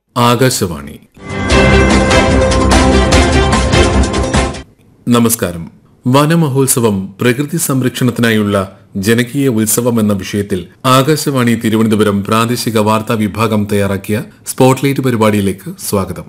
ആകാശവാണി നമസ്കാരം വനമഹോത്സവം പ്രകൃതി സംരക്ഷണത്തിനായുള്ള ജനകീയ ഉത്സവം എന്ന വിഷയത്തിൽ ആകാശവാണി തിരുവനന്തപുരം പ്രാദേശിക വാർത്താ വിഭാഗം തയ്യാറാക്കിയ സ്പോട്ട്ലൈറ്റ് പരിപാടിയിലേക്ക് സ്വാഗതം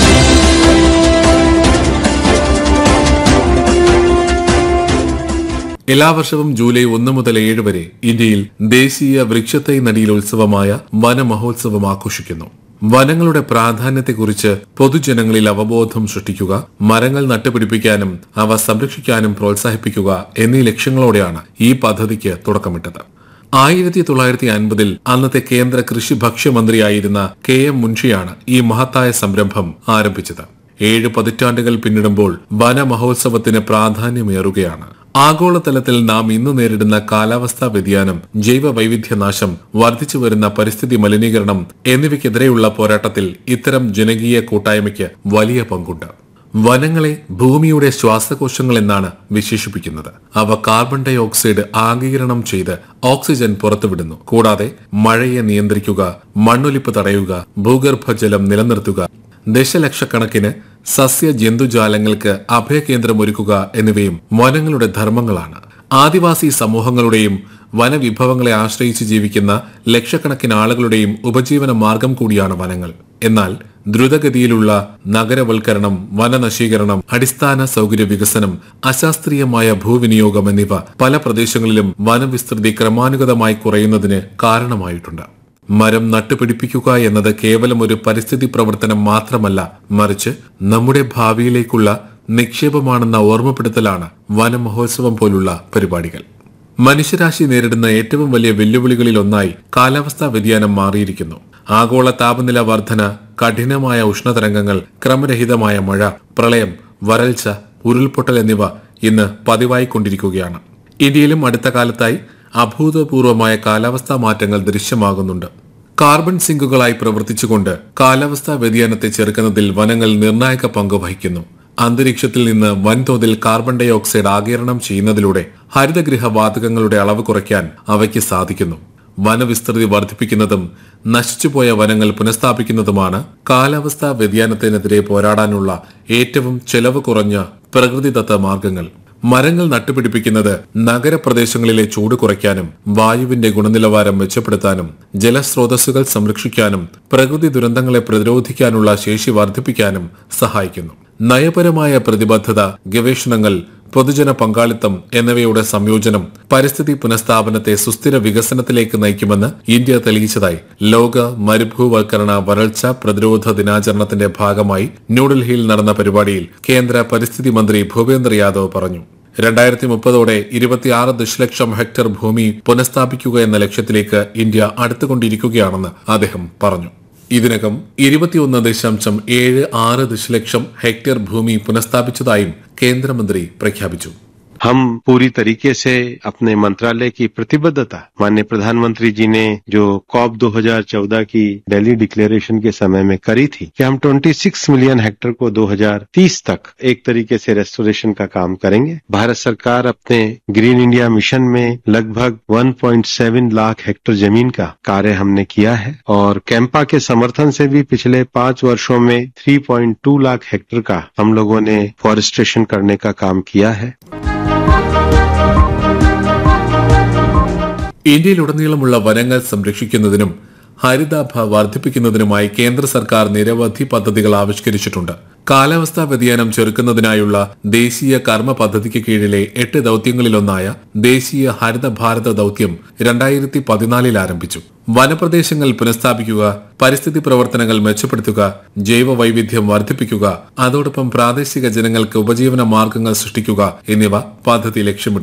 എല്ലാ വർഷവും ജൂലൈ ഒന്ന് മുതൽ ഏഴ് വരെ ഇന്ത്യയിൽ ദേശീയ വൃക്ഷത്തൈ നടീലോത്സവമായ വനമഹോത്സവം ആഘോഷിക്കുന്നു വനങ്ങളുടെ പ്രാധാന്യത്തെക്കുറിച്ച് പൊതുജനങ്ങളിൽ അവബോധം സൃഷ്ടിക്കുക മരങ്ങൾ നട്ടുപിടിപ്പിക്കാനും അവ സംരക്ഷിക്കാനും പ്രോത്സാഹിപ്പിക്കുക എന്നീ ലക്ഷ്യങ്ങളോടെയാണ് ഈ പദ്ധതിക്ക് തുടക്കമിട്ടത് ആയിരത്തി തൊള്ളായിരത്തി അൻപതിൽ അന്നത്തെ കേന്ദ്ര കൃഷി ഭക്ഷ്യമന്ത്രിയായിരുന്ന കെ എം മുൻഷിയാണ് ഈ മഹത്തായ സംരംഭം ആരംഭിച്ചത് ഏഴ് പതിറ്റാണ്ടുകൾ പിന്നിടുമ്പോൾ വനമഹോത്സവത്തിന് പ്രാധാന്യമേറുകയാണ് ആഗോളതലത്തിൽ നാം ഇന്ന് നേരിടുന്ന കാലാവസ്ഥാ വ്യതിയാനം ജൈവ വൈവിധ്യനാശം വർദ്ധിച്ചു വരുന്ന പരിസ്ഥിതി മലിനീകരണം എന്നിവയ്ക്കെതിരെയുള്ള പോരാട്ടത്തിൽ ഇത്തരം ജനകീയ കൂട്ടായ്മയ്ക്ക് വലിയ പങ്കുണ്ട് വനങ്ങളെ ഭൂമിയുടെ ശ്വാസകോശങ്ങൾ എന്നാണ് വിശേഷിപ്പിക്കുന്നത് അവ കാർബൺ ഡൈ ഓക്സൈഡ് ആഗീരണം ചെയ്ത് ഓക്സിജൻ പുറത്തുവിടുന്നു കൂടാതെ മഴയെ നിയന്ത്രിക്കുക മണ്ണൊലിപ്പ് തടയുക ഭൂഗർഭജലം നിലനിർത്തുക ദശലക്ഷക്കണക്കിന് സസ്യ ജന്തുജാലങ്ങൾക്ക് അഭയകേന്ദ്രമൊരുക്കുക എന്നിവയും വനങ്ങളുടെ ധർമ്മങ്ങളാണ് ആദിവാസി സമൂഹങ്ങളുടെയും വനവിഭവങ്ങളെ ആശ്രയിച്ച് ജീവിക്കുന്ന ലക്ഷക്കണക്കിന് ആളുകളുടെയും ഉപജീവന മാർഗം കൂടിയാണ് വനങ്ങൾ എന്നാൽ ദ്രുതഗതിയിലുള്ള നഗരവൽക്കരണം വനനശീകരണം അടിസ്ഥാന സൗകര്യ വികസനം അശാസ്ത്രീയമായ ഭൂവിനിയോഗം എന്നിവ പല പ്രദേശങ്ങളിലും വനവിസ്തൃതി ക്രമാനുഗതമായി കുറയുന്നതിന് കാരണമായിട്ടുണ്ട് മരം നട്ടുപിടിപ്പിക്കുക എന്നത് കേവലം ഒരു പരിസ്ഥിതി പ്രവർത്തനം മാത്രമല്ല മറിച്ച് നമ്മുടെ ഭാവിയിലേക്കുള്ള നിക്ഷേപമാണെന്ന ഓർമ്മപ്പെടുത്തലാണ് വനമഹോത്സവം പോലുള്ള പരിപാടികൾ മനുഷ്യരാശി നേരിടുന്ന ഏറ്റവും വലിയ വെല്ലുവിളികളിൽ ഒന്നായി കാലാവസ്ഥാ വ്യതിയാനം മാറിയിരിക്കുന്നു ആഗോള താപനില വർധന കഠിനമായ ഉഷ്ണതരംഗങ്ങൾ ക്രമരഹിതമായ മഴ പ്രളയം വരൾച്ച ഉരുൾപൊട്ടൽ എന്നിവ ഇന്ന് പതിവായിക്കൊണ്ടിരിക്കുകയാണ് ഇന്ത്യയിലും അടുത്ത കാലത്തായി അഭൂതപൂർവമായ കാലാവസ്ഥാ മാറ്റങ്ങൾ ദൃശ്യമാകുന്നുണ്ട് കാർബൺ സിങ്കുകളായി പ്രവർത്തിച്ചുകൊണ്ട് കാലാവസ്ഥാ വ്യതിയാനത്തെ ചെറുക്കുന്നതിൽ വനങ്ങൾ നിർണായക പങ്ക് വഹിക്കുന്നു അന്തരീക്ഷത്തിൽ നിന്ന് വൻതോതിൽ കാർബൺ ഡൈ ഓക്സൈഡ് ആകിരണം ചെയ്യുന്നതിലൂടെ ഹരിതഗൃഹ വാതകങ്ങളുടെ അളവ് കുറയ്ക്കാൻ അവയ്ക്ക് സാധിക്കുന്നു വനവിസ്തൃതി വർദ്ധിപ്പിക്കുന്നതും നശിച്ചുപോയ വനങ്ങൾ പുനഃസ്ഥാപിക്കുന്നതുമാണ് കാലാവസ്ഥാ വ്യതിയാനത്തിനെതിരെ പോരാടാനുള്ള ഏറ്റവും ചെലവ് കുറഞ്ഞ പ്രകൃതിദത്ത മാർഗങ്ങൾ മരങ്ങൾ നട്ടുപിടിപ്പിക്കുന്നത് നഗരപ്രദേശങ്ങളിലെ ചൂട് കുറയ്ക്കാനും വായുവിന്റെ ഗുണനിലവാരം മെച്ചപ്പെടുത്താനും ജലസ്രോതസ്സുകൾ സംരക്ഷിക്കാനും പ്രകൃതി ദുരന്തങ്ങളെ പ്രതിരോധിക്കാനുള്ള ശേഷി വർദ്ധിപ്പിക്കാനും സഹായിക്കുന്നു നയപരമായ പ്രതിബദ്ധത ഗവേഷണങ്ങൾ പൊതുജന പങ്കാളിത്തം എന്നിവയുടെ സംയോജനം പരിസ്ഥിതി പുനഃസ്ഥാപനത്തെ സുസ്ഥിര വികസനത്തിലേക്ക് നയിക്കുമെന്ന് ഇന്ത്യ തെളിയിച്ചതായി ലോക മരുഭൂവൽക്കരണ വരൾച്ച പ്രതിരോധ ദിനാചരണത്തിന്റെ ഭാഗമായി ന്യൂഡൽഹിയിൽ നടന്ന പരിപാടിയിൽ കേന്ദ്ര പരിസ്ഥിതി മന്ത്രി ഭൂപേന്ദ്ര യാദവ് പറഞ്ഞു രണ്ടായിരത്തി മുപ്പതോടെ ഇരുപത്തിയാറ് ദശലക്ഷം ഹെക്ടർ ഭൂമി പുനഃസ്ഥാപിക്കുക എന്ന ലക്ഷ്യത്തിലേക്ക് ഇന്ത്യ അടുത്തുകൊണ്ടിരിക്കുകയാണെന്ന് അദ്ദേഹം പറഞ്ഞു ഇതിനകം ഇരുപത്തിയൊന്ന് ദശാംശം ഏഴ് ആറ് ദശലക്ഷം ഹെക്ടർ ഭൂമി പുനഃസ്ഥാപിച്ചതായും കേന്ദ്രമന്ത്രി പ്രഖ്യാപിച്ചു हम पूरी तरीके से अपने मंत्रालय की प्रतिबद्धता माननीय प्रधानमंत्री जी ने जो कॉप 2014 की दिल्ली डिक्लेरेशन के समय में करी थी कि हम 26 मिलियन हेक्टर को 2030 तक एक तरीके से रेस्टोरेशन का काम करेंगे भारत सरकार अपने ग्रीन इंडिया मिशन में लगभग 1.7 लाख हेक्टर जमीन का कार्य हमने किया है और कैंपा के समर्थन से भी पिछले पांच वर्षों में 3.2 लाख हेक्टर का हम लोगों ने फॉरेस्ट्रेशन करने का काम किया है ഇന്ത്യയിലുടനീളമുള്ള വനങ്ങൾ സംരക്ഷിക്കുന്നതിനും ഹരിതാഭ വർദ്ധിപ്പിക്കുന്നതിനുമായി കേന്ദ്ര സർക്കാർ നിരവധി പദ്ധതികൾ ആവിഷ്കരിച്ചിട്ടുണ്ട് കാലാവസ്ഥാ വ്യതിയാനം ചെറുക്കുന്നതിനായുള്ള ദേശീയ കർമ്മ പദ്ധതിക്ക് കീഴിലെ എട്ട് ദൌത്യങ്ങളിലൊന്നായ ദേശീയ ഹരിത ഭാരത ദൌത്യം രണ്ടായിരത്തി പതിനാലിൽ ആരംഭിച്ചു വനപ്രദേശങ്ങൾ പുനഃസ്ഥാപിക്കുക പരിസ്ഥിതി പ്രവർത്തനങ്ങൾ മെച്ചപ്പെടുത്തുക ജൈവ വൈവിധ്യം വർദ്ധിപ്പിക്കുക അതോടൊപ്പം പ്രാദേശിക ജനങ്ങൾക്ക് ഉപജീവന മാർഗങ്ങൾ സൃഷ്ടിക്കുക എന്നിവ പദ്ധതി ലക്ഷ്യമിടുന്നു